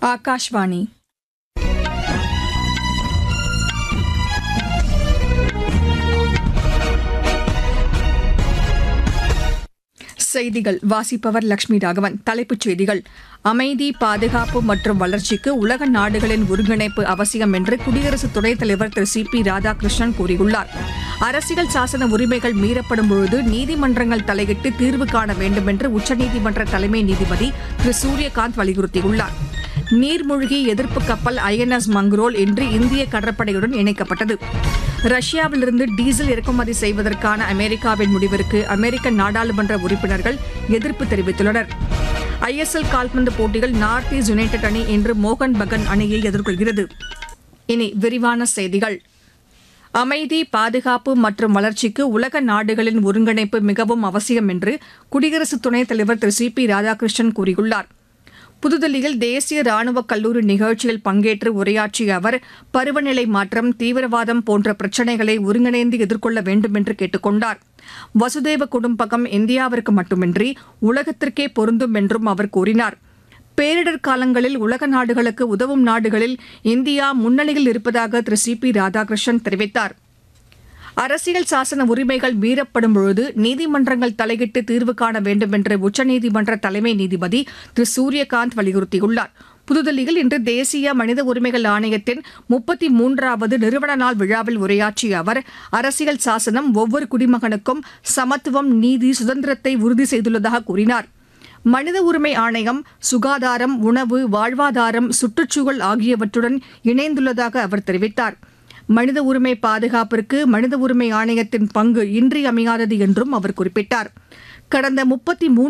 ఆకాశవాణి செய்திகள் வாசிப்பவர் லட்சுமி ராகவன் தலைப்புச் செய்திகள் அமைதி பாதுகாப்பு மற்றும் வளர்ச்சிக்கு உலக நாடுகளின் ஒருங்கிணைப்பு அவசியம் என்று குடியரசு துணைத் தலைவர் திரு சி பி ராதாகிருஷ்ணன் கூறியுள்ளார் அரசியல் சாசன உரிமைகள் மீறப்படும் பொழுது நீதிமன்றங்கள் தலையிட்டு தீர்வு காண வேண்டும் என்று உச்சநீதிமன்ற தலைமை நீதிபதி திரு சூரியகாந்த் வலியுறுத்தியுள்ளார் நீர்மூழ்கி எதிர்ப்பு கப்பல் ஐஎன்எஸ் மங்ரோல் இன்று இந்திய கடற்படையுடன் இணைக்கப்பட்டது ரஷ்யாவிலிருந்து டீசல் இறக்குமதி செய்வதற்கான அமெரிக்காவின் முடிவிற்கு அமெரிக்க நாடாளுமன்ற உறுப்பினர்கள் எதிர்ப்பு தெரிவித்துள்ளனர் ஐஎஸ்எல் கால்பந்து போட்டியில் நார்த் ஈஸ்ட் யுனைடெட் அணி இன்று மோகன் பகன் அணியை எதிர்கொள்கிறது இனி விரிவான செய்திகள் அமைதி பாதுகாப்பு மற்றும் வளர்ச்சிக்கு உலக நாடுகளின் ஒருங்கிணைப்பு மிகவும் அவசியம் என்று குடியரசு துணைத் தலைவர் திரு சி பி ராதாகிருஷ்ணன் கூறியுள்ளார் புதுதில்லியில் தேசிய ராணுவ கல்லூரி நிகழ்ச்சியில் பங்கேற்று உரையாற்றிய அவர் பருவநிலை மாற்றம் தீவிரவாதம் போன்ற பிரச்சினைகளை ஒருங்கிணைந்து எதிர்கொள்ள வேண்டும் என்று கேட்டுக் கொண்டார் வசுதேவ குடும்பகம் இந்தியாவிற்கு மட்டுமின்றி உலகத்திற்கே பொருந்தும் என்றும் அவர் கூறினார் பேரிடர் காலங்களில் உலக நாடுகளுக்கு உதவும் நாடுகளில் இந்தியா முன்னணியில் இருப்பதாக திரு சி பி ராதாகிருஷ்ணன் தெரிவித்தார் அரசியல் சாசன உரிமைகள் மீறப்படும் பொழுது நீதிமன்றங்கள் தலையிட்டு தீர்வு காண வேண்டும் என்று உச்சநீதிமன்ற தலைமை நீதிபதி திரு சூரியகாந்த் வலியுறுத்தியுள்ளார் புதுதில்லியில் இன்று தேசிய மனித உரிமைகள் ஆணையத்தின் முப்பத்தி மூன்றாவது நிறுவன நாள் விழாவில் உரையாற்றிய அவர் அரசியல் சாசனம் ஒவ்வொரு குடிமகனுக்கும் சமத்துவம் நீதி சுதந்திரத்தை உறுதி செய்துள்ளதாக கூறினார் மனித உரிமை ஆணையம் சுகாதாரம் உணவு வாழ்வாதாரம் சுற்றுச்சூழல் ஆகியவற்றுடன் இணைந்துள்ளதாக அவர் தெரிவித்தார் மனித உரிமை பாதுகாப்பிற்கு மனித உரிமை ஆணையத்தின் பங்கு இன்றியமையாதது என்றும் அவர் குறிப்பிட்டார் கடந்த முப்பத்தி